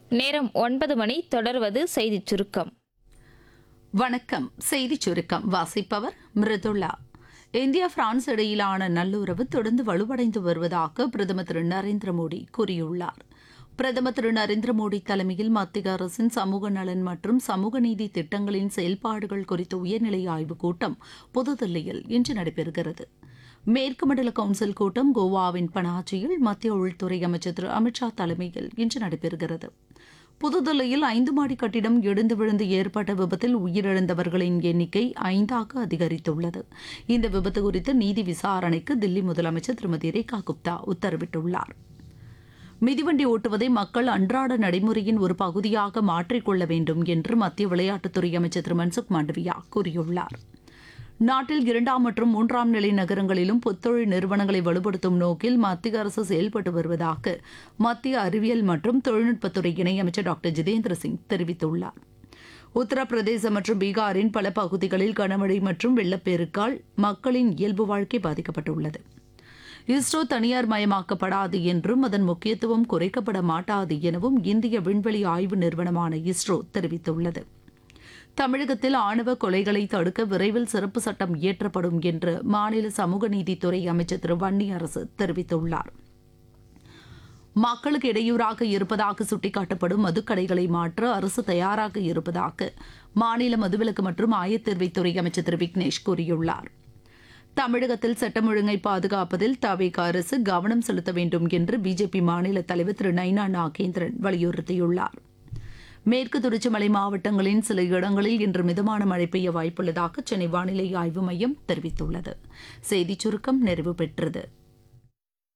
நேரம் ஒன்பது மணி தொடர்வது செய்திச் சுருக்கம் வணக்கம் செய்திச் சுருக்கம் வாசிப்பவர் மிருதுளா இந்தியா பிரான்ஸ் இடையிலான நல்லுறவு தொடர்ந்து வலுவடைந்து வருவதாக பிரதமர் திரு நரேந்திர மோடி கூறியுள்ளார் பிரதமர் திரு நரேந்திர மோடி தலைமையில் மத்திய அரசின் சமூக நலன் மற்றும் சமூக நீதி திட்டங்களின் செயல்பாடுகள் குறித்த உயர்நிலை ஆய்வுக் கூட்டம் புதுதில்லியில் இன்று நடைபெறுகிறது மேற்கு மண்டல கவுன்சில் கூட்டம் கோவாவின் பனாஜியில் மத்திய உள்துறை அமைச்சர் திரு அமித்ஷா தலைமையில் இன்று நடைபெறுகிறது புதுதில்லியில் ஐந்து மாடி கட்டிடம் இடிந்து விழுந்து ஏற்பட்ட விபத்தில் உயிரிழந்தவர்களின் எண்ணிக்கை ஐந்தாக அதிகரித்துள்ளது இந்த விபத்து குறித்து நீதி விசாரணைக்கு தில்லி முதலமைச்சர் திருமதி ரேகா குப்தா உத்தரவிட்டுள்ளார் மிதிவண்டி ஓட்டுவதை மக்கள் அன்றாட நடைமுறையின் ஒரு பகுதியாக மாற்றிக்கொள்ள வேண்டும் என்று மத்திய விளையாட்டுத்துறை அமைச்சர் திரு மன்சுக் மாண்டவியா கூறியுள்ளார் நாட்டில் இரண்டாம் மற்றும் மூன்றாம் நிலை நகரங்களிலும் புத்தொழில் நிறுவனங்களை வலுப்படுத்தும் நோக்கில் மத்திய அரசு செயல்பட்டு வருவதாக மத்திய அறிவியல் மற்றும் தொழில்நுட்பத்துறை இணையமைச்சர் டாக்டர் ஜிதேந்திர சிங் தெரிவித்துள்ளார் உத்தரப்பிரதேசம் மற்றும் பீகாரின் பல பகுதிகளில் கனமழை மற்றும் வெள்ளப்பெருக்கால் மக்களின் இயல்பு வாழ்க்கை பாதிக்கப்பட்டுள்ளது இஸ்ரோ தனியார் மயமாக்கப்படாது என்றும் அதன் முக்கியத்துவம் குறைக்கப்பட மாட்டாது எனவும் இந்திய விண்வெளி ஆய்வு நிறுவனமான இஸ்ரோ தெரிவித்துள்ளது தமிழகத்தில் ஆணவ கொலைகளை தடுக்க விரைவில் சிறப்பு சட்டம் இயற்றப்படும் என்று மாநில சமூக நீதித்துறை அமைச்சர் திரு வன்னியரசு தெரிவித்துள்ளார் மக்களுக்கு இடையூறாக இருப்பதாக சுட்டிக்காட்டப்படும் மதுக்கடைகளை மாற்ற அரசு தயாராக இருப்பதாக மாநில மதுவிலக்கு மற்றும் ஆயத்தேர்வைத்துறை அமைச்சர் திரு விக்னேஷ் கூறியுள்ளார் தமிழகத்தில் சட்டம் ஒழுங்கை பாதுகாப்பதில் தவிக அரசு கவனம் செலுத்த வேண்டும் என்று பிஜேபி மாநில தலைவர் திரு நைனா நாகேந்திரன் வலியுறுத்தியுள்ளார் மேற்கு தொடர்ச்சி மலை மாவட்டங்களின் சில இடங்களில் இன்று மிதமான மழை பெய்ய வாய்ப்புள்ளதாக சென்னை வானிலை ஆய்வு மையம் தெரிவித்துள்ளது செய்திச் சுருக்கம் நிறைவு பெற்றது